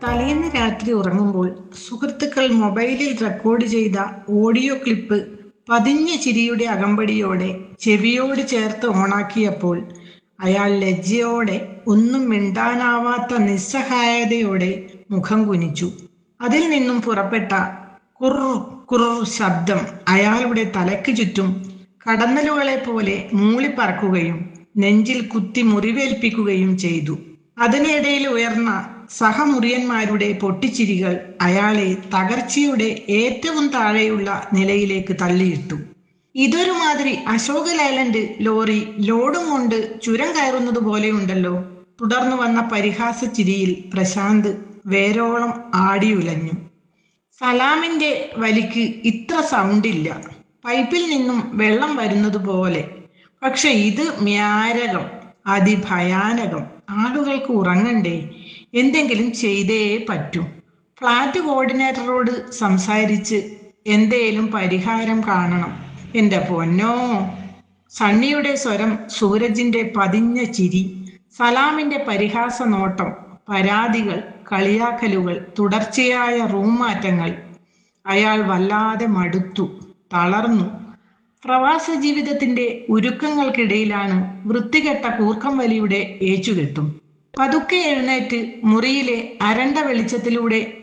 തലേന്ന് രാത്രി ഉറങ്ങുമ്പോൾ സുഹൃത്തുക്കൾ മൊബൈലിൽ റെക്കോർഡ് ചെയ്ത ഓഡിയോ ക്ലിപ്പ് പതിഞ്ഞ ചിരിയുടെ അകമ്പടിയോടെ ചെവിയോട് ചേർത്ത് ഓണാക്കിയപ്പോൾ അയാൾ ലജ്ജയോടെ ഒന്നും മിണ്ടാനാവാത്ത നിസ്സഹായതയോടെ മുഖം കുനിച്ചു അതിൽ നിന്നും പുറപ്പെട്ട കുറ കുറ ശബ്ദം അയാളുടെ തലയ്ക്ക് ചുറ്റും കടന്നലുകളെ പോലെ മൂളിപ്പറക്കുകയും നെഞ്ചിൽ കുത്തി മുറിവേൽപ്പിക്കുകയും ചെയ്തു അതിനിടയിൽ ഉയർന്ന സഹമുറിയന്മാരുടെ പൊട്ടിച്ചിരികൾ അയാളെ തകർച്ചയുടെ ഏറ്റവും താഴെയുള്ള നിലയിലേക്ക് തള്ളിയിട്ടു ഇതൊരു മാതിരി അശോക ലൈലൻഡ് ലോറി ലോഡും കൊണ്ട് ചുരം കയറുന്നത് പോലെയുണ്ടല്ലോ തുടർന്നു വന്ന പരിഹാസ ചിരിയിൽ പ്രശാന്ത് വേരോളം ആടിയുലഞ്ഞു സലാമിന്റെ വലിക്ക് ഇത്ര സൗണ്ടില്ല പൈപ്പിൽ നിന്നും വെള്ളം വരുന്നത് പോലെ പക്ഷെ ഇത് മ്യാരകം അതിഭയാനകം ആളുകൾക്ക് ഉറങ്ങണ്ടേ എന്തെങ്കിലും ചെയ്തേ പറ്റൂ ഫ്ലാറ്റ് കോർഡിനേറ്ററോട് സംസാരിച്ച് എന്തേലും പരിഹാരം കാണണം എൻ്റെ പൊന്നോ സണ്ണിയുടെ സ്വരം സൂരജിന്റെ പതിഞ്ഞ ചിരി സലാമിന്റെ പരിഹാസ നോട്ടം പരാതികൾ കളിയാക്കലുകൾ തുടർച്ചയായ റൂം മാറ്റങ്ങൾ അയാൾ വല്ലാതെ മടുത്തു തളർന്നു പ്രവാസ ജീവിതത്തിന്റെ ഉരുക്കങ്ങൾക്കിടയിലാണ് വൃത്തികെട്ട കൂർക്കം വലിയുടെ ഏച്ചുകെട്ടും പതുക്കെ എഴുന്നേറ്റ് മുറിയിലെ അരണ്ട വെളിച്ചത്തിലൂടെ